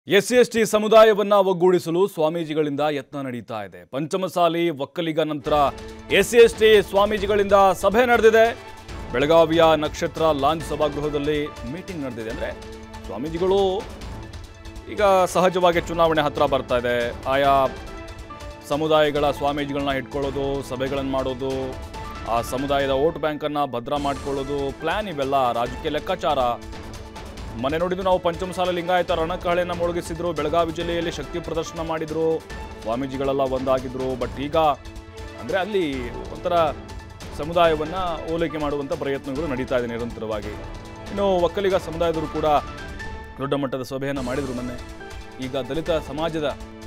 SC ST ಸಮುದಾಯವನ್ನ ಒಗ್ಗೂಡಿಸಲು ಸ್ವಾಮೀಜಿಗಳಿಂದ ಯತ್ನ ನಡೀತಾ ಇದೆ ಪಂಚಮಸಾಲಿ ಒಕ್ಕಲಿಗ ನಂತರ ಎಸ್ಸಿ ಎಸ್ಟಿ ಸ್ವಾಮೀಜಿಗಳಿಂದ ಸಭೆ ನಡೆದಿದೆ ಬೆಳಗಾವಿಯ ನಕ್ಷತ್ರ ಲಾಂಚ್ ಸಭಾಗೃಹದಲ್ಲಿ ಮೀಟಿಂಗ್ ನಡೆದಿದೆ ಅಂದ್ರೆ ಸ್ವಾಮೀಜಿಗಳು ಈಗ ಸಹಜವಾಗಿ ಚುನಾವಣೆ ಹತ್ರ ಬರ್ತಾ ಇದೆ ಆಯಾ ಸಮುದಾಯಗಳ ಸ್ವಾಮೀಜಿಗಳನ್ನ ಇಟ್ಕೊಳ್ಳೋದು ಸಭೆಗಳನ್ನು ಮಾಡೋದು ಆ ಸಮುದಾಯದ ವೋಟ್ ಬ್ಯಾಂಕನ್ನು ಭದ್ರ ಮಾಡ್ಕೊಳ್ಳೋದು ಪ್ಲ್ಯಾನ್ ಇವೆಲ್ಲ ರಾಜಕೀಯ ಲೆಕ್ಕಾಚಾರ ಮನೆ ನೋಡಿದ್ದು ನಾವು ಪಂಚಮಸಾಲ ಲಿಂಗಾಯತ ರಣಕಹಳೆಯನ್ನು ಮೊಳಗಿಸಿದ್ರು ಬೆಳಗಾವಿ ಜಿಲ್ಲೆಯಲ್ಲಿ ಶಕ್ತಿ ಪ್ರದರ್ಶನ ಮಾಡಿದ್ರು ಸ್ವಾಮೀಜಿಗಳೆಲ್ಲ ಒಂದಾಗಿದ್ರು ಬಟ್ ಈಗ ಅಂದರೆ ಅಲ್ಲಿ ಒಂಥರ ಸಮುದಾಯವನ್ನು ಓಲೈಕೆ ಮಾಡುವಂಥ ಪ್ರಯತ್ನಗಳು ನಡೀತಾ ಇದೆ ನಿರಂತರವಾಗಿ ಇನ್ನು ಒಕ್ಕಲಿಗ ಸಮುದಾಯದವರು ಕೂಡ ದೊಡ್ಡ ಮಟ್ಟದ ಸಭೆಯನ್ನು ಮಾಡಿದರು ಮೊನ್ನೆ ಈಗ ದಲಿತ ಸಮಾಜದ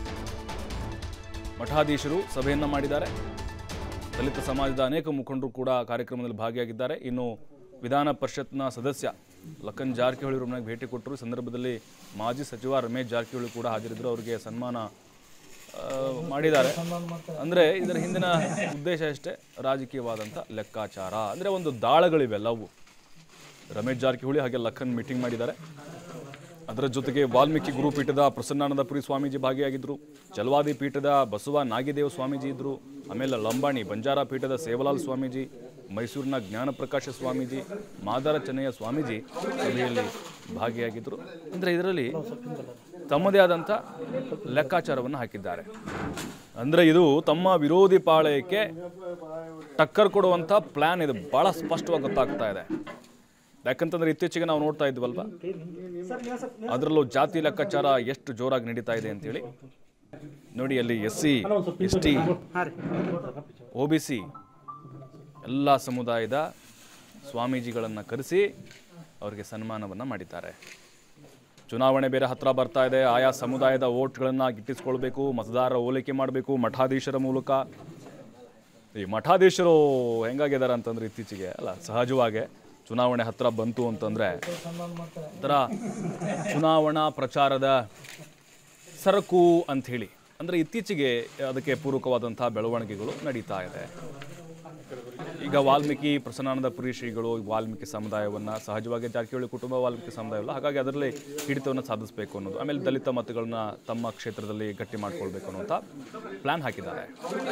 ಮಠಾಧೀಶರು ಸಭೆಯನ್ನು ಮಾಡಿದ್ದಾರೆ ದಲಿತ ಸಮಾಜದ ಅನೇಕ ಮುಖಂಡರು ಕೂಡ ಕಾರ್ಯಕ್ರಮದಲ್ಲಿ ಭಾಗಿಯಾಗಿದ್ದಾರೆ ಇನ್ನು ವಿಧಾನ ಪರಿಷತ್ನ ಸದಸ್ಯ ಲಖನ್ ಜಾರಕಿಹೊಳಿ ಅವರು ಮನೆಗೆ ಭೇಟಿ ಕೊಟ್ಟರು ಈ ಸಂದರ್ಭದಲ್ಲಿ ಮಾಜಿ ಸಚಿವ ರಮೇಶ್ ಜಾರಕಿಹೊಳಿ ಕೂಡ ಹಾಜರಿದ್ದರು ಅವರಿಗೆ ಸನ್ಮಾನ ಆ, ಮಾಡಿದ್ದಾರೆ ಅಂದರೆ ಇದರ ಹಿಂದಿನ ಉದ್ದೇಶ ಅಷ್ಟೇ ರಾಜಕೀಯವಾದಂಥ ಲೆಕ್ಕಾಚಾರ ಅಂದರೆ ಒಂದು ದಾಳಗಳಿವೆಲ್ಲವು ರಮೇಶ್ ಜಾರಕಿಹೊಳಿ ಹಾಗೆ ಲಖನ್ ಮೀಟಿಂಗ್ ಮಾಡಿದ್ದಾರೆ ಅದರ ಜೊತೆಗೆ ವಾಲ್ಮೀಕಿ ಗುರುಪೀಠದ ಪ್ರಸನ್ನಾನಂದಪುರಿ ಸ್ವಾಮೀಜಿ ಭಾಗಿಯಾಗಿದ್ದರು ಜಲವಾದಿ ಪೀಠದ ಬಸವ ನಾಗಿದೇವ ಸ್ವಾಮೀಜಿ ಇದ್ದರು ಆಮೇಲೆ ಲಂಬಾಣಿ ಬಂಜಾರ ಪೀಠದ ಸೇವಲಾಲ್ ಸ್ವಾಮೀಜಿ ಮೈಸೂರಿನ ಜ್ಞಾನಪ್ರಕಾಶ ಸ್ವಾಮೀಜಿ ಮಾದಾರ ಚೆನ್ನಯ್ಯ ಸ್ವಾಮೀಜಿ ಸಭೆಯಲ್ಲಿ ಭಾಗಿಯಾಗಿದ್ದರು ಅಂದರೆ ಇದರಲ್ಲಿ ತಮ್ಮದೇ ಆದಂಥ ಲೆಕ್ಕಾಚಾರವನ್ನು ಹಾಕಿದ್ದಾರೆ ಅಂದರೆ ಇದು ತಮ್ಮ ವಿರೋಧಿ ಪಾಳಯಕ್ಕೆ ಟಕ್ಕರ್ ಕೊಡುವಂಥ ಪ್ಲ್ಯಾನ್ ಇದು ಭಾಳ ಸ್ಪಷ್ಟವಾಗಿ ಗೊತ್ತಾಗ್ತಾ ಇದೆ ಯಾಕಂತಂದ್ರೆ ಇತ್ತೀಚೆಗೆ ನಾವು ನೋಡ್ತಾ ಇದ್ವಲ್ವ ಅದರಲ್ಲೂ ಜಾತಿ ಲೆಕ್ಕಾಚಾರ ಎಷ್ಟು ಜೋರಾಗಿ ನಡೀತಾ ಇದೆ ಅಂತೇಳಿ ನೋಡಿ ಅಲ್ಲಿ S C S T O B C ಎಲ್ಲ ಸಮುದಾಯದ ಸ್ವಾಮೀಜಿಗಳನ್ನು ಕರೆಸಿ ಅವರಿಗೆ ಸನ್ಮಾನವನ್ನು ಮಾಡಿದ್ದಾರೆ ಚುನಾವಣೆ ಬೇರೆ ಹತ್ರ ಬರ್ತಾ ಇದೆ ಆಯಾ ಸಮುದಾಯದ ವೋಟ್ಗಳನ್ನು ಗಿಟ್ಟಿಸ್ಕೊಳ್ಬೇಕು ಮತದಾರರ ಓಲೈಕೆ ಮಾಡಬೇಕು ಮಠಾಧೀಶರ ಮೂಲಕ ಈ ಮಠಾಧೀಶರು ಹೆಂಗಾಗಿದ್ದಾರೆ ಅಂತಂದ್ರೆ ಇತ್ತೀಚೆಗೆ ಅಲ್ಲ ಸಹಜವಾಗೆ ಚುನಾವಣೆ ಹತ್ರ ಬಂತು ಅಂತಂದ್ರೆ ಒಂಥರ ಚುನಾವಣಾ ಪ್ರಚಾರದ ಸರಕು ಅಂಥೇಳಿ ಅಂದರೆ ಇತ್ತೀಚೆಗೆ ಅದಕ್ಕೆ ಪೂರಕವಾದಂಥ ಬೆಳವಣಿಗೆಗಳು ನಡೀತಾ ಇದೆ ಈಗ ವಾಲ್ಮೀಕಿ ಪ್ರಸನ್ನಾನಂದಪುರಿ ಶ್ರೀಗಳು ವಾಲ್ಮೀಕಿ ಸಮುದಾಯವನ್ನು ಸಹಜವಾಗಿ ಜಾರಕಿಹೊಳಿ ಕುಟುಂಬ ವಾಲ್ಮೀಕಿ ಸಮುದಾಯವಲ್ಲ ಹಾಗಾಗಿ ಅದರಲ್ಲಿ ಹಿಡಿತವನ್ನು ಸಾಧಿಸಬೇಕು ಅನ್ನೋದು ಆಮೇಲೆ ದಲಿತ ಮತಗಳನ್ನ ತಮ್ಮ ಕ್ಷೇತ್ರದಲ್ಲಿ ಗಟ್ಟಿ ಮಾಡ್ಕೊಳ್ಬೇಕು ಅನ್ನೋಂಥ ಪ್ಲ್ಯಾನ್ ಹಾಕಿದ್ದಾರೆ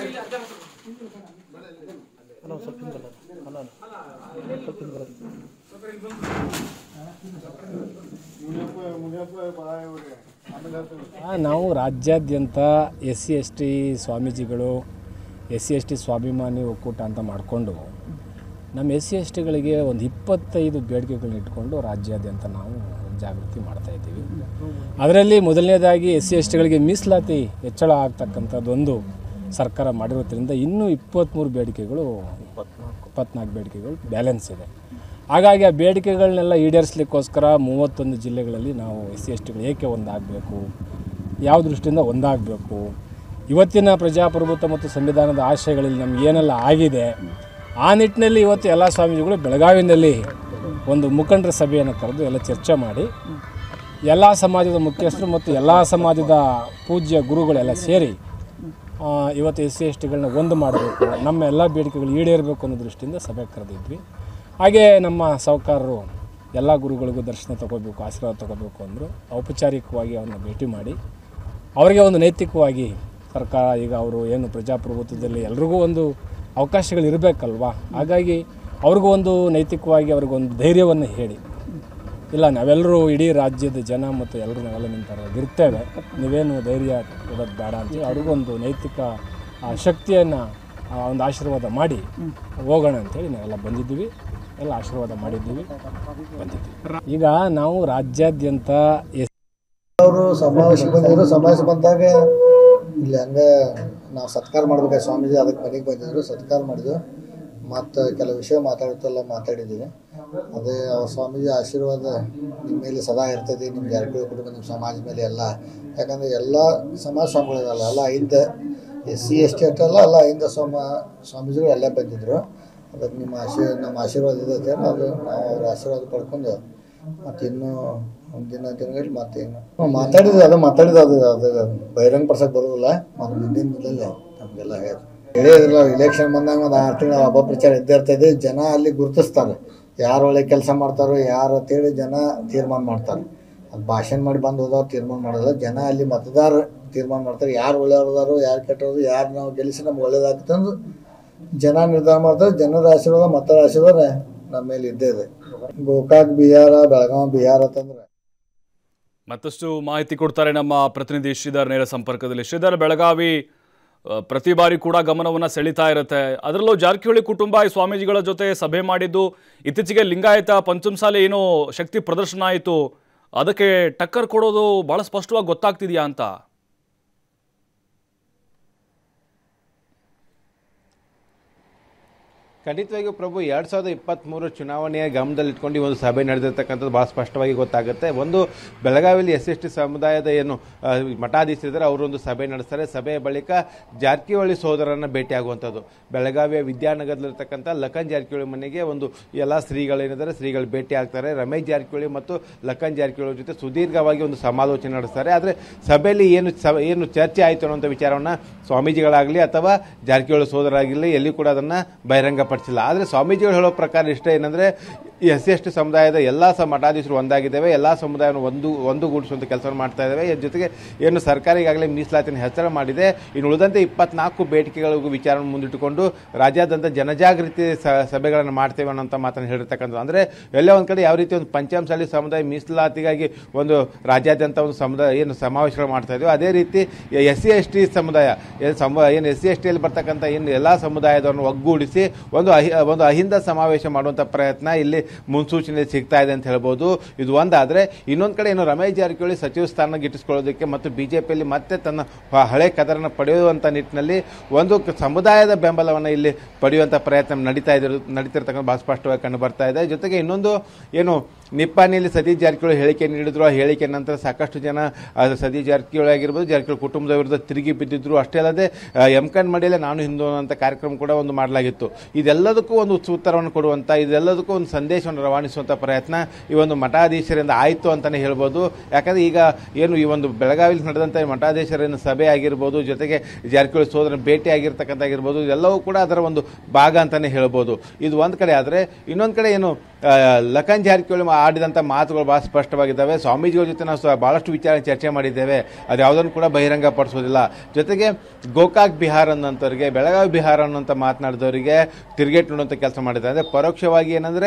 ಆ, ನಾವು ರಾಜ್ಯಾದ್ಯಂತ ಎಸ್ ಸಿ ಎಸ್ ಟಿ ಸ್ವಾಮೀಜಿಗಳು ಎಸ್ ಸಿ ಎಸ್ ಟಿ ಸ್ವಾಭಿಮಾನಿ ಒಕ್ಕೂಟ ಅಂತ ಮಾಡಿಕೊಂಡು ನಮ್ಮ ಎಸ್ ಸಿ ಎಸ್ ಟಿಗಳಿಗೆ ಒಂದು ಇಪ್ಪತ್ತೈದು ಬೇಡಿಕೆಗಳನ್ನ ಇಟ್ಕೊಂಡು ರಾಜ್ಯಾದ್ಯಂತ ನಾವು ಜಾಗೃತಿ ಮಾಡ್ತಾ ಇದ್ದೀವಿ ಅದರಲ್ಲಿ ಮೊದಲನೇದಾಗಿ ಎಸ್ ಸಿ ಎಸ್ ಟಿಗಳಿಗೆ ಮೀಸಲಾತಿ ಹೆಚ್ಚಳ ಆಗ್ತಕ್ಕಂಥದ್ದೊಂದು ಸರ್ಕಾರ ಮಾಡಿರೋದ್ರಿಂದ ಇನ್ನೂ ಇಪ್ಪತ್ತ್ಮೂರು ಬೇಡಿಕೆಗಳು ಇಪ್ಪತ್ನಾಲ್ಕು ಬೇಡಿಕೆಗಳು ಬ್ಯಾಲೆನ್ಸ್ ಇದೆ ಹಾಗಾಗಿ ಆ ಬೇಡಿಕೆಗಳನ್ನೆಲ್ಲ ಈಡೇರಿಸಲಿಕ್ಕೋಸ್ಕರ ಮೂವತ್ತೊಂದು ಜಿಲ್ಲೆಗಳಲ್ಲಿ ನಾವು ಎಸ್ ಸಿ ಎಸ್ ಟಿಗಳು ಏಕೆ ಒಂದಾಗಬೇಕು ಯಾವ ದೃಷ್ಟಿಯಿಂದ ಒಂದಾಗಬೇಕು ಇವತ್ತಿನ ಪ್ರಜಾಪ್ರಭುತ್ವ ಮತ್ತು ಸಂವಿಧಾನದ ಆಶಯಗಳಲ್ಲಿ ನಮ್ಗೆ ಏನೆಲ್ಲ ಆಗಿದೆ ಆ ನಿಟ್ಟಿನಲ್ಲಿ ಇವತ್ತು ಎಲ್ಲ ಸ್ವಾಮೀಜಿಗಳು ಬೆಳಗಾವಿನಲ್ಲಿ ಒಂದು ಮುಖಂಡರ ಸಭೆಯನ್ನು ಕರೆದು ಎಲ್ಲ ಚರ್ಚೆ ಮಾಡಿ ಎಲ್ಲ ಸಮಾಜದ ಮುಖ್ಯಸ್ಥರು ಮತ್ತು ಎಲ್ಲ ಸಮಾಜದ ಪೂಜ್ಯ ಗುರುಗಳೆಲ್ಲ ಸೇರಿ ಆ, ಇವತ್ತು ಎಸ್ ಸಿ ಎಸ್ ಟಿಗಳನ್ನ ಒಂದು ಮಾಡಬೇಕು ನಮ್ಮ ಎಲ್ಲ ಬೇಡಿಕೆಗಳು ಈಡೇರಬೇಕು ಅನ್ನೋ ದೃಷ್ಟಿಯಿಂದ ಸಭೆ ಕರೆದಿದ್ವಿ ಹಾಗೆ ನಮ್ಮ ಸಾಹುಕಾರರು ಎಲ್ಲ ಗುರುಗಳಿಗೂ ದರ್ಶನ ತಗೋಬೇಕು ಆಶೀರ್ವಾದ ತಗೋಬೇಕು ಅಂದರು ಔಪಚಾರಿಕವಾಗಿ ಅವ್ರನ್ನ ಭೇಟಿ ಮಾಡಿ ಅವರಿಗೆ ಒಂದು ನೈತಿಕವಾಗಿ ಸರ್ಕಾರ ಈಗ ಅವರು ಏನು ಪ್ರಜಾಪ್ರಭುತ್ವದಲ್ಲಿ ಎಲ್ರಿಗೂ ಒಂದು ಅವಕಾಶಗಳು ಇರಬೇಕಲ್ವಾ ಹಾಗಾಗಿ ಅವ್ರಿಗೂ ಒಂದು ನೈತಿಕವಾಗಿ ಅವ್ರಿಗೊಂದು ಧೈರ್ಯವನ್ನು ಹೇಳಿ ಇಲ್ಲ ನಾವೆಲ್ಲರೂ ಇಡೀ ರಾಜ್ಯದ ಜನ ಮತ್ತು ಎಲ್ಲರೂ ನಾವೆಲ್ಲ ನಿಮ್ಮ ಪರವಾಗಿ ಇರ್ತೇವೆ ನೀವೇನು ಧೈರ್ಯ ಕೊಡೋದು ಬೇಡ ಅಂತೇಳಿ ಅವ್ರಿಗೊಂದು ನೈತಿಕ ಆ, ಶಕ್ತಿಯನ್ನು ಆ, ಒಂದು ಆಶೀರ್ವಾದ ಮಾಡಿ ಹೋಗೋಣ ಅಂತೇಳಿ ನಾವೆಲ್ಲ ಬಂದಿದ್ದೀವಿ ಎಲ್ಲ ಆಶೀರ್ವಾದ ಮಾಡಿದ್ದೀವಿ ಬಂದಿದ್ದೀವಿ ಈಗ ನಾವು ರಾಜ್ಯಾದ್ಯಂತ ಎಸ್ ಅವರು ಸಮಾವೇಶಕ್ಕೆ ಬಂದಿದ್ರು ಸಮಾವೇಶ ಬಂದಾಗ ಇಲ್ಲಿ ಹಂಗೆ ನಾವು ಸತ್ಕಾರ ಮಾಡ್ಬೇಕಾಗಿ ಸ್ವಾಮೀಜಿ ಅದಕ್ಕೆ ಮನೆಗೆ ಬಂದಿದ್ರು ಸತ್ಕಾರ ಮಾಡಿದ್ವು ಮತ್ತು ಕೆಲವು ವಿಷಯ ಮಾತಾಡುತ್ತೆಲ್ಲ ಮಾತಾಡಿದ್ದೀವಿ ಅದೇ ಅವ್ರ ಸ್ವಾಮೀಜಿ ಆಶೀರ್ವಾದ ನಿಮ್ಮ ಮೇಲೆ ಸದಾ ಇರ್ತದೆ ನಿಮ್ಮ ಜಾರಕಿಹೊಳಿ ಕುಟುಂಬ ನಿಮ್ಮ ಸಮಾಜ ಮೇಲೆ ಎಲ್ಲ ಯಾಕಂದರೆ ಎಲ್ಲ ಸಮಾಜ ಸ್ವಾಮಿಗಳಿರಲ್ಲ ಎಲ್ಲ ಐದು ಎಸ್ ಸಿ ಎಸ್ ಟಿ ಅಷ್ಟಲ್ಲ ಎಲ್ಲ ಐದು ಸ್ವಾಮ ಸ್ವಾಮೀಜಿಗಳು ಎಲ್ಲ ಬಂದಿದ್ದರು ಅದಕ್ಕೆ ನಿಮ್ಮ ಆಶೀರ್ ನಮ್ಮ ಆಶೀರ್ವಾದ ಇದೆ ಅಂತ ಹೇಳಿ ಅದು ನಾವು ಅವ್ರ ಆಶೀರ್ವಾದ ಪಡ್ಕೊಂಡು ಮತ್ತು ಇನ್ನೂ ಮುಂದಿನ ದಿನಗಳಲ್ಲಿ ಮತ್ತೆ ಇನ್ನು ಹ್ಞೂ, ಮಾತಾಡಿದ್ವಿ ಅದು ಮಾತಾಡಿದ ಅದು ಅದು ಬಹಿರಂಗ ಪಡಿಸೋಕೆ ಬರೋದಿಲ್ಲ ಮತ್ತು ಮುಂದಿನ ದಿನದಲ್ಲಿ ನಮಗೆಲ್ಲ ಹೇಳಿ ಹೇಳಿದ್ರಲ್ಲ ಇಲೆಕ್ಷನ್ ಬಂದಾಗ ಒಂದು ಆರು ತಿಂಗಳು ಅಪಪ್ರಚಾರ ಇದ್ದೇ ಇರ್ತದೆ ಜನ ಅಲ್ಲಿ ಗುರುತಿಸ್ತಾರೆ ಯಾರು ಒಳ್ಳೆ ಕೆಲಸ ಮಾಡ್ತಾರೋ ಯಾರು ಅಂತೇಳಿ ಜನ ತೀರ್ಮಾನ ಮಾಡ್ತಾರೆ ಅದು ಭಾಷಣ ಮಾಡಿ ಬಂದು ಹೋದವ್ರು ತೀರ್ಮಾನ ಮಾಡೋದಿಲ್ಲ ಜನ ಅಲ್ಲಿ ಮತದಾರ ತೀರ್ಮಾನ ಮಾಡ್ತಾರೆ ಯಾರು ಒಳ್ಳೆಯವ್ರದಾರು ಯಾರು ಕೆಟ್ಟವ್ರು ಯಾರು ನಾವು ಗೆಲ್ಲಿಸಿ ನಮ್ಗೆ ಒಳ್ಳೇದಾಗ್ತದೆ ಅಂದು ಜನ ನಿರ್ಧಾರ ಮಾಡ್ತಾರೆ ಜನರ ಆಶೀರ್ವಾದ ಮತರ ಆಶೀರ್ವಾದ ನಮ್ಮ ಮೇಲೆ ಇದ್ದೇ ಇದೆ ಗೋಕಾಕ್ ಬಿಹಾರ ಬೆಳಗಾವಿ ಬಿಹಾರ ಅಂತಂದ್ರೆ ಮತ್ತಷ್ಟು ಮಾಹಿತಿ ಕೊಡ್ತಾರೆ ನಮ್ಮ ಪ್ರತಿನಿಧಿ ಶ್ರೀಧರ್ ನೇರ ಸಂಪರ್ಕದಲ್ಲಿ ಶ್ರೀಧರ್ ಬೆಳಗಾವಿ ಆ, ಪ್ರತಿ ಬಾರಿ ಕೂಡ ಗಮನವನ್ನು ಸೆಳೀತಾ ಇರುತ್ತೆ ಅದರಲ್ಲೂ ಜಾರಕಿಹೊಳಿ ಕುಟುಂಬ ಈ ಸ್ವಾಮೀಜಿಗಳ ಜೊತೆ ಸಭೆ ಮಾಡಿದ್ದು ಇತ್ತೀಚೆಗೆ ಲಿಂಗಾಯತ ಪಂಚಮಸಾಲೆ ಏನೋ ಶಕ್ತಿ ಪ್ರದರ್ಶನ ಆಯಿತು ಅದಕ್ಕೆ ಟಕ್ಕರ್ ಕೊಡೋದು ಬಹಳ ಸ್ಪಷ್ಟವಾಗಿ ಗೊತ್ತಾಗ್ತಿದೆಯಾ ಅಂತ ಖಂಡಿತವಾಗಿಯೂ ಪ್ರಭು ಎರಡು ಸಾವಿರದ ಇಪ್ಪತ್ತ್ಮೂರು ಚುನಾವಣೆಯ ಗಮನದಲ್ಲಿಟ್ಕೊಂಡು ಈ ಒಂದು ಸಭೆ ನಡೆದಿರ್ತಕ್ಕಂಥದ್ದು ಭಾಳ ಸ್ಪಷ್ಟವಾಗಿ ಗೊತ್ತಾಗುತ್ತೆ ಒಂದು ಬೆಳಗಾವಿಯಲ್ಲಿ ಎಸ್ ಎಸ್ ಟಿ ಸಮುದಾಯದ ಏನು ಆ, ಮಠಾಧೀಶರಿದ್ದಾರೆ ಅವರೊಂದು ಸಭೆ ನಡೆಸ್ತಾರೆ ಸಭೆಯ ಬಳಿಕ ಜಾರಕಿಹೊಳಿ ಸೋದರರನ್ನು ಭೇಟಿಯಾಗುವಂಥದ್ದು ಬೆಳಗಾವಿಯ ವಿದ್ಯಾನಗರದಲ್ಲಿರ್ತಕ್ಕಂಥ ಲಖನ್ ಜಾರಕಿಹೊಳಿ ಮನೆಗೆ ಒಂದು ಎಲ್ಲ ಶ್ರೀಗಳೇನಿದ್ದಾರೆ ಶ್ರೀಗಳು ಭೇಟಿ ಆಗ್ತಾರೆ ರಮೇಶ್ ಜಾರಕಿಹೊಳಿ ಮತ್ತು ಲಖನ್ ಜಾರಕಿಹೊಳಿ ಜೊತೆ ಸುದೀರ್ಘವಾಗಿ ಒಂದು ಸಮಾಲೋಚನೆ ನಡೆಸ್ತಾರೆ ಆದರೆ ಸಭೆಯಲ್ಲಿ ಏನು ಸ ಏನು ಚರ್ಚೆ ಆಯಿತು ಅನ್ನೋಂಥ ವಿಚಾರವನ್ನು ಸ್ವಾಮೀಜಿಗಳಾಗಲಿ ಅಥವಾ ಜಾರಕಿಹೊಳಿ ಸೋದರಾಗಿರಲಿ ಎಲ್ಲಿ ಕೂಡ ಅದನ್ನು ಬಹಿರಂಗಪಡಿಸಿಲ್ಲ ಆದರೆ ಸ್ವಾಮೀಜಿಗಳು ಹೇಳೋ ಪ್ರಕಾರ ಇಷ್ಟ ಏನಂದರೆ ಈ ಎಸ್ ಸಿ ಎಸ್ ಟಿ ಸಮುದಾಯದ ಎಲ್ಲ ಸ ಮಠಾಧೀಶರು ಒಂದಾಗಿದ್ದೇವೆ ಎಲ್ಲ ಸಮುದಾಯವನ್ನು ಒಂದು ಒಂದುಗೂಡಿಸುವಂಥ ಕೆಲಸವನ್ನು ಮಾಡ್ತಾ ಇದ್ದೇವೆ ಇದ್ರ ಜೊತೆಗೆ ಏನು ಸರ್ಕಾರ ಈಗಾಗಲೇ ಮೀಸಲಾತಿಯನ್ನು ಹೆಚ್ಚಳ ಮಾಡಿದೆ ಇನ್ನು ಉಳಿದಂತೆ ಇಪ್ಪತ್ನಾಲ್ಕು ಬೇಡಿಕೆಗಳಿಗೂ ವಿಚಾರವನ್ನು ಮುಂದಿಟ್ಟುಕೊಂಡು ರಾಜ್ಯಾದ್ಯಂತ ಜನಜಾಗೃತಿ ಸ- ಸಭೆಗಳನ್ನು ಮಾಡ್ತೇವೆ ಅನ್ನೋಂಥ ಮಾತನ್ನು ಹೇಳಿರ್ತಕ್ಕಂಥದ್ದು ಅಂದರೆ ಎಲ್ಲೇ ಒಂದು ಕಡೆ ಯಾವ ರೀತಿ ಒಂದು ಪಂಚಮಸಾಲಿ ಸಮುದಾಯ ಮೀಸಲಾತಿಗಾಗಿ ಒಂದು ರಾಜ್ಯಾದ್ಯಂತ ಒಂದು ಸಮುದಾಯ ಏನು ಸಮಾವೇಶಗಳು ಮಾಡ್ತಾ ಇದ್ದೀವಿ ಅದೇ ರೀತಿ ಎಸ್ ಸಿ ಎಸ್ ಟಿ ಸಮುದಾಯ ಏನು ಸಮ ಏನು ಎಸ್ ಸಿ ಎಸ್ ಟಿಯಲ್ಲಿ ಬರ್ತಕ್ಕಂಥ ಏನು ಎಲ್ಲ ಸಮುದಾಯದವನ್ನು ಒಗ್ಗೂಡಿಸಿ ಒಂದು ಅಹಿ ಒಂದು ಅಹಿಂದ ಸಮಾವೇಶ ಮಾಡುವಂಥ ಪ್ರಯತ್ನ ಇಲ್ಲಿ ಮುನ್ಸೂಚನೆ ಸಿಗ್ತಾ ಇದೆ ಅಂತ ಹೇಳ್ಬೋದು ಇದು ಒಂದಾದರೆ ಇನ್ನೊಂದು ಕಡೆ ಏನು ರಮೇಶ್ ಜಾರಕಿಹೊಳಿ ಸಚಿವ ಸ್ಥಾನ ಗಿಟ್ಟಿಸ್ಕೊಳ್ಳೋದಕ್ಕೆ ಮತ್ತು ಬಿಜೆಪಿಯಲ್ಲಿ ಮತ್ತೆ ತನ್ನ ಹ- ಹಳೆ ಕದರನ್ನು ಪಡೆಯುವಂಥ ನಿಟ್ಟಿನಲ್ಲಿ ಒಂದು ಕ- ಸಮುದಾಯದ ಬೆಂಬಲವನ್ನು ಇಲ್ಲಿ ಪಡೆಯುವಂಥ ಪ್ರಯತ್ನ ನಡೀತಾ ಇದ್ರು ನಡೀತಿರ್ತಕ್ಕಂಥ ಭಾಳ ಸ್ಪಷ್ಟವಾಗಿ ಕಂಡು ಬರ್ತಾ ಇದೆ ಜೊತೆಗೆ ಇನ್ನೊಂದು ಏನು ನಿಪ್ಪಾಣಿಯಲ್ಲಿ ಸತೀಶ್ ಜಾರಕಿಹೊಳಿ ಹೇಳಿಕೆ ನೀಡಿದ್ರು ಆ ಹೇಳಿಕೆ ನಂತರ ಸಾಕಷ್ಟು ಜನ ಅದು ಸತೀಶ್ ಜಾರಕಿಹೊಳಿ ಆಗಿರ್ಬೋದು ಜಾರಕಿಹೊಳಿ ಕುಟುಂಬದ ವಿರುದ್ಧ ತಿರುಗಿ ಬಿದ್ದಿದ್ರು ಅಷ್ಟೇ ಅಲ್ಲದೆ ಎಮ್ಕನ್ ಮಡಿಯಲ್ಲೇ ನಾನು ಹಿಂದೂ ಅಂತ ಕಾರ್ಯಕ್ರಮ ಕೂಡ ಒಂದು ಮಾಡಲಾಗಿತ್ತು ಇದೆಲ್ಲದಕ್ಕೂ ಒಂದು ಉತ್ತರವನ್ನು ಕೊಡುವಂಥ ಇದೆಲ್ಲದಕ್ಕೂ ಒಂದು ಸಂದೇಶವನ್ನು ರವಾನಿಸುವಂಥ ಪ್ರಯತ್ನ ಈ ಒಂದು ಮಠಾಧೀಶರಿಂದ ಆಯಿತು ಅಂತಲೇ ಹೇಳ್ಬೋದು ಯಾಕಂದರೆ ಈಗ ಏನು ಈ ಒಂದು ಬೆಳಗಾವಿಯಲ್ಲಿ ನಡೆದಂಥ ಈ ಮಠಾಧೀಶರಿನ ಸಭೆ ಆಗಿರ್ಬೋದು ಜೊತೆಗೆ ಜಾರಕಿಹೊಳಿ ಸೋದರ ಭೇಟಿ ಆಗಿರ್ತಕ್ಕಂಥ ಆಗಿರ್ಬೋದು ಇದೆಲ್ಲವೂ ಕೂಡ ಅದರ ಒಂದು ಭಾಗ ಅಂತಲೇ ಹೇಳ್ಬೋದು ಇದು ಒಂದು ಕಡೆ ಆದರೆ ಇನ್ನೊಂದು ಕಡೆ ಏನು ಆ, ಲಖನ್ ಜಾರಕಿಹೊಳಿ ಮಾ- ಆಡಿದಂಥ ಮಾತುಗಳು ಭಾಳ ಸ್ಪಷ್ಟವಾಗಿದ್ದಾವೆ ಸ್ವಾಮೀಜಿಗಳ ಜೊತೆ ನಾವು ಸ- ಭಾಳಷ್ಟು ವಿಚಾರ ಚರ್ಚೆ ಮಾಡಿದ್ದೇವೆ ಅದು ಯಾವುದನ್ನು ಕೂಡ ಬಹಿರಂಗ ಪಡಿಸೋದಿಲ್ಲ ಜೊತೆಗೆ ಗೋಕಾಕ್ ಬಿಹಾರ್ ಅನ್ನೋಂಥವ್ರಿಗೆ ಬೆಳಗಾವಿ ಬಿಹಾರ ಅನ್ನೋಂಥ ಮಾತನಾಡಿದವರಿಗೆ ತಿರುಗೇಟ್ ನೋಡುವಂಥ ಕೆಲಸ ಮಾಡಿದ್ದಾರೆ ಅಂದರೆ ಪರೋಕ್ಷವಾಗಿ ಏನಂದರೆ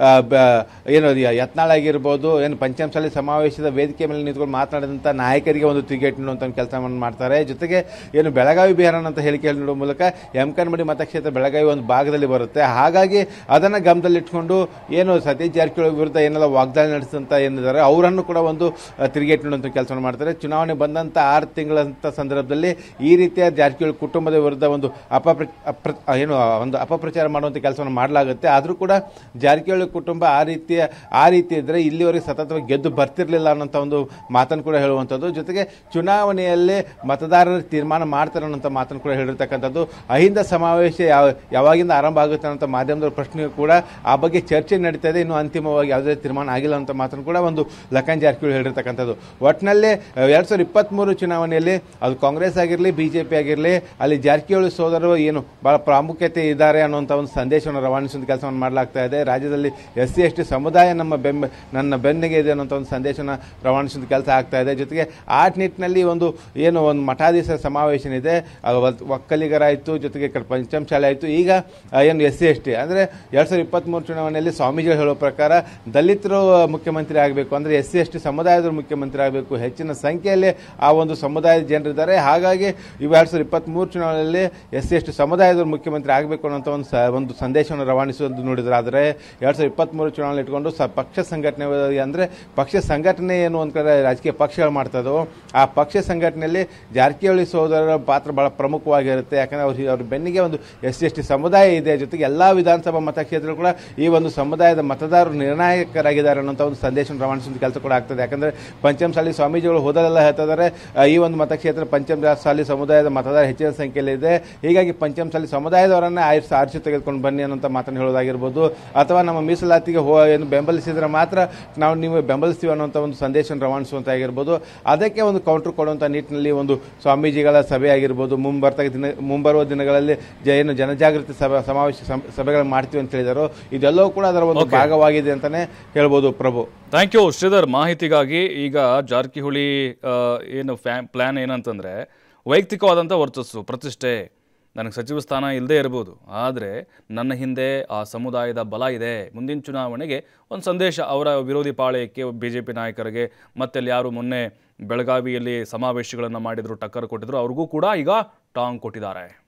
ಏನು ಅದು ಯತ್ನಾಳ್ ಆಗಿರ್ಬೋದು ಏನು ಪಂಚಮಸಾಲಿ ಸಮಾವೇಶದ ವೇದಿಕೆ ಮೇಲೆ ನಿಂತ್ಕೊಂಡು ಮಾತನಾಡಿದಂಥ ನಾಯಕರಿಗೆ ಒಂದು ತಿರುಗೇಟ್ ನೀಡುವಂಥ ಕೆಲಸವನ್ನು ಮಾಡ್ತಾರೆ ಜೊತೆಗೆ ಏನು ಬೆಳಗಾವಿ ಬಿಹಾರ ಅಂತ ಹೇಳಿಕೆ ನೀಡುವ ಮೂಲಕ ಎಂ ಕನ್ಮಡಿ ಮತಕ್ಷೇತ್ರ ಬೆಳಗಾವಿ ಒಂದು ಭಾಗದಲ್ಲಿ ಬರುತ್ತೆ ಹಾಗಾಗಿ ಅದನ್ನು ಗಮನದಲ್ಲಿಟ್ಕೊಂಡು ಏನು ಸತೀಶ್ ಜಾರಕಿಹೊಳಿ ವಿರುದ್ಧ ಏನೆಲ್ಲ ವಾಗ್ದಾಳಿ ನಡೆಸಿದಂಥ ಏನಿದ್ದಾರೆ ಅವರನ್ನು ಕೂಡ ಒಂದು ಆ, ತಿರುಗೇಟ್ ನೀಡುವಂಥ ಕೆಲಸವನ್ನು ಮಾಡ್ತಾರೆ ಚುನಾವಣೆ ಬಂದಂಥ ಆರು ತಿಂಗಳಂಥ ಸಂದರ್ಭದಲ್ಲಿ ಈ ರೀತಿಯ ಜಾರಕಿಹೊಳಿ ಕುಟುಂಬದ ವಿರುದ್ಧ ಒಂದು ಅಪಪ್ರ ಅಪ್ರ- ಆ, ಏನು ಆ, ಒಂದು ಅಪಪ್ರಚಾರ ಮಾಡುವಂಥ ಕೆಲಸವನ್ನು ಮಾಡಲಾಗುತ್ತೆ ಆದರೂ ಕೂಡ ಜಾರಕಿಹೊಳಿ ಕುಟುಂಬ ಆ ರೀತಿಯ ಆ ರೀತಿ ಇದ್ದರೆ ಇಲ್ಲಿವರೆಗೆ ಸತತವಾಗಿ ಗೆದ್ದು ಬರ್ತಿರ್ಲಿಲ್ಲ ಅನ್ನೋಂಥ ಒಂದು ಮಾತನ್ನು ಕೂಡ ಹೇಳುವಂಥದ್ದು ಜೊತೆಗೆ ಚುನಾವಣೆಯಲ್ಲಿ ಮತದಾರರು ತೀರ್ಮಾನ ಮಾಡ್ತಾರೆ ಅನ್ನೋಂಥ ಮಾತನ್ನು ಕೂಡ ಹೇಳಿರ್ತಕ್ಕಂಥದ್ದು ಅಹಿಂದ ಸಮಾವೇಶ ಯಾವ ಯಾವಾಗಿಂದ ಆರಂಭ ಆಗುತ್ತೆ ಅನ್ನೋಂಥ ಮಾಧ್ಯಮದ ಪ್ರಶ್ನೆ ಕೂಡ ಆ ಬಗ್ಗೆ ಚರ್ಚೆ ನಡೀತಾ ಇದೆ ಇನ್ನೂ ಅಂತಿಮವಾಗಿ ಯಾವುದೇ ತೀರ್ಮಾನ ಆಗಿಲ್ಲ ಅಂತ ಮಾತನ್ನು ಕೂಡ ಒಂದು ಲಖನ್ ಜಾರಕಿಹೊಳಿ ಹೇಳಿರ್ತಕ್ಕಂಥದ್ದು ಒಟ್ಟಿನಲ್ಲಿ ಎರಡು ಸಾವಿರದ ಇಪ್ಪತ್ತ್ಮೂರು ಚುನಾವಣೆಯಲ್ಲಿ ಅದು ಕಾಂಗ್ರೆಸ್ ಆಗಿರಲಿ ಬಿ ಜೆ ಪಿ ಆಗಿರಲಿ ಅಲ್ಲಿ ಜಾರಕಿಹೊಳಿ ಸೋದರರು ಏನು ಭಾಳ ಪ್ರಾಮುಖ್ಯತೆ ಇದ್ದಾರೆ ಅನ್ನುವಂಥ ಒಂದು ಸಂದೇಶವನ್ನು ರವಾನಿಸುವಂಥ ಕೆಲಸವನ್ನು ಮಾಡಲಾಗ್ತಾ ಇದೆ ರಾಜ್ಯದಲ್ಲಿ ಎಸ್ ಸಿ ಎಸ್ ಟಿ ಸಮುದಾಯ ನಮ್ಮ ಬೆಂಬ ನನ್ನ ಬೆನ್ನಿಗೆ ಇದೆ ಅನ್ನೋಂಥ ಒಂದು ಸಂದೇಶನ ರವಾನಿಸುವಂಥ ಕೆಲಸ ಆಗ್ತಾ ಇದೆ ಜೊತೆಗೆ ಆ ನಿಟ್ಟಿನಲ್ಲಿ ಒಂದು ಏನು ಒಂದು ಮಠಾಧೀಶರ ಸಮಾವೇಶ ಇದೆ ಅದು ಒತ್- ಒಕ್ಕಲಿಗರಾಯಿತು ಜೊತೆಗೆ ಈ ಕಡೆ ಪಂಚಮಶಾಲೆ ಆಯಿತು ಈಗ ಆ, ಏನು ಎಸ್ ಸಿ ಎಸ್ ಟಿ ಅಂದರೆ ಎರಡು ಸಾವಿರದ ಇಪ್ಪತ್ತ್ಮೂರು ಚುನಾವಣೆಯಲ್ಲಿ ಸ್ವಾಮೀಜಿಗಳು ಹೇಳೋ ಪ್ರಕಾರ ದಲಿತರು ಮುಖ್ಯಮಂತ್ರಿ ಆಗಬೇಕು ಅಂದರೆ ಎಸ್ ಸಿ ಎಸ್ ಟಿ ಸಮುದಾಯದವರು ಮುಖ್ಯಮಂತ್ರಿ ಆಗಬೇಕು ಹೆಚ್ಚಿನ ಸಂಖ್ಯೆಯಲ್ಲಿ ಆ ಒಂದು ಸಮುದಾಯದ ಜನರಿದ್ದಾರೆ ಹಾಗಾಗಿ ಇವು ಎರಡು ಸಾವಿರದ ಇಪ್ಪತ್ತ್ಮೂರು ಚುನಾವಣೆಯಲ್ಲಿ ಎಸ್ ಸಿ ಎಸ್ ಟಿ ಸಮುದಾಯದವರು ಮುಖ್ಯಮಂತ್ರಿ ಆಗಬೇಕು ಅನ್ನೋಂಥ ಒಂದು ಸ ಒಂದು ಸಂದೇಶವನ್ನು ರವಾನಿಸುವುದು ನೋಡಿದ್ರೆ ಆದರೆ ಎರಡು ಸಾವಿರದ ಇಪ್ಪತ್ತ್ಮೂರು ಚುನಾವಣೆ ಇಟ್ಕೊಂಡು ಸ ಪಕ್ಷ ಸಂಘಟನೆ ಅಂದರೆ ಪಕ್ಷ ಸಂಘಟನೆ ಏನು ಒಂದು ಕಡೆ ರಾಜಕೀಯ ಪಕ್ಷಗಳು ಮಾಡ್ತಾ ಇದ್ದವು ಆ ಪಕ್ಷ ಸಂಘಟನೆಯಲ್ಲಿ ಜಾರಕಿಹೊಳಿ ಸಹೋದರರ ಪಾತ್ರ ಬಹಳ ಪ್ರಮುಖವಾಗಿರುತ್ತೆ ಯಾಕಂದರೆ ಅವ್ರ ಅವ್ರ ಬೆನ್ನಿಗೆ ಒಂದು ಎಸ್ ಸಿ ಎಸ್ ಟಿ ಸಮುದಾಯ ಇದೆ ಜೊತೆಗೆ ಎಲ್ಲ ವಿಧಾನಸಭಾ ಮತಕ್ಷೇತ್ರಗಳು ಕೂಡ ಈ ಒಂದು ಸಮುದಾಯದ ಮತದಾರರು ನಿರ್ಣಾಯಕರಾಗಿದ್ದಾರೆ ಅನ್ನೋಂಥ ಒಂದು ಸಂದೇಶವನ್ನು ರವಾನಿಸುವ ಕೆಲಸ ಕೂಡ ಆಗ್ತದೆ ಯಾಕಂದರೆ ಪಂಚಮಸಾಲಿ ಸ್ವಾಮೀಜಿಗಳು ಹೋದಲೆಲ್ಲ ಹೇಳ್ತಿದ್ದಾರೆ ಆ, ಈ ಒಂದು ಮತಕ್ಷೇತ್ರ ಪಂಚಮಸಾಲಿ ಸಮುದಾಯದ ಮತದಾರ ಹೆಚ್ಚಿನ ಸಂಖ್ಯೆಯಲ್ಲಿ ಇದೆ ಹೀಗಾಗಿ ಪಂಚಮಸಾಲಿ ಸಮುದಾಯದವರನ್ನೇ ಆರಿಸಿ ಆರಿಸಿ ತೆಗೆದುಕೊಂಡು ಬನ್ನಿ ಅನ್ನೋಂಥ ಮಾತನ್ನು ಹೇಳೋದಾಗಿರ್ಬೋದು ಅಥವಾ ನಮ್ಮ ಮೀಸಲಾತಿಗೆ ಹೋ ಏನು ಬೆಂಬಲಿಸಿದ್ರೆ ಮಾತ್ರ ನಾವು ನೀವು ಬೆಂಬಲಿಸ್ತೀವಿ ಅನ್ನೋಂಥ ಒಂದು ಸಂದೇಶವನ್ನು ರವಾನಿಸುವಂತ ಆಗಿರ್ಬೋದು ಅದಕ್ಕೆ ಒಂದು ಕೌಂಟರ್ ಕೊಡುವಂಥ ನಿಟ್ಟಿನಲ್ಲಿ ಒಂದು ಸ್ವಾಮೀಜಿಗಳ ಸಭೆ ಆಗಿರ್ಬೋದು ಮುಂಬರ್ತ ದಿನ ಮುಂಬರುವ ದಿನಗಳಲ್ಲಿ ಜ ಏನು ಜನಜಾಗೃತಿ ಸಭೆ ಸಮಾವೇಶ ಸಂ- ಸಭೆಗಳನ್ನು ಮಾಡ್ತೀವಿ ಅಂತ ಹೇಳಿದರು ಇದೆಲ್ಲವೂ ಕೂಡ ಅದರ ಒಂದು ಭಾಗವಾಗಿದೆ ಅಂತಾನೆ ಹೇಳ್ಬೋದು ಪ್ರಭು ಥ್ಯಾಂಕ್ ಯು ಶ್ರೀಧರ್ ಮಾಹಿತಿಗಾಗಿ ಈಗ ಜಾರಕಿಹೊಳಿ ಆ, ಏನು ಫ್ಯಾ ಪ್ಲ್ಯಾನ್ ಏನಂತಂದರೆ ವೈಯಕ್ತಿಕವಾದಂಥ ವರ್ಚಸ್ಸು ಪ್ರತಿಷ್ಠೆ ನನಗೆ ಸಚಿವ ಸ್ಥಾನ ಇಲ್ಲದೇ ಇರ್ಬೋದು ಆದರೆ ನನ್ನ ಹಿಂದೆ ಆ ಸಮುದಾಯದ ಬಲ ಇದೆ ಮುಂದಿನ ಚುನಾವಣೆಗೆ ಒಂದು ಸಂದೇಶ ಅವರ ವಿರೋಧಿ ಪಾಳೆಯಕ್ಕೆ ಬಿ ಜೆ ಪಿ ನಾಯಕರಿಗೆ ಮತ್ತೆ ಯಾರು ಮೊನ್ನೆ ಬೆಳಗಾವಿಯಲ್ಲಿ ಸಮಾವೇಶಗಳನ್ನು ಮಾಡಿದ್ರು ಟಕ್ಕರ್ ಕೊಟ್ಟಿದ್ರು ಅವ್ರಿಗೂ ಕೂಡ ಈಗ ಟಾಂಗ್ ಕೊಟ್ಟಿದ್ದಾರೆ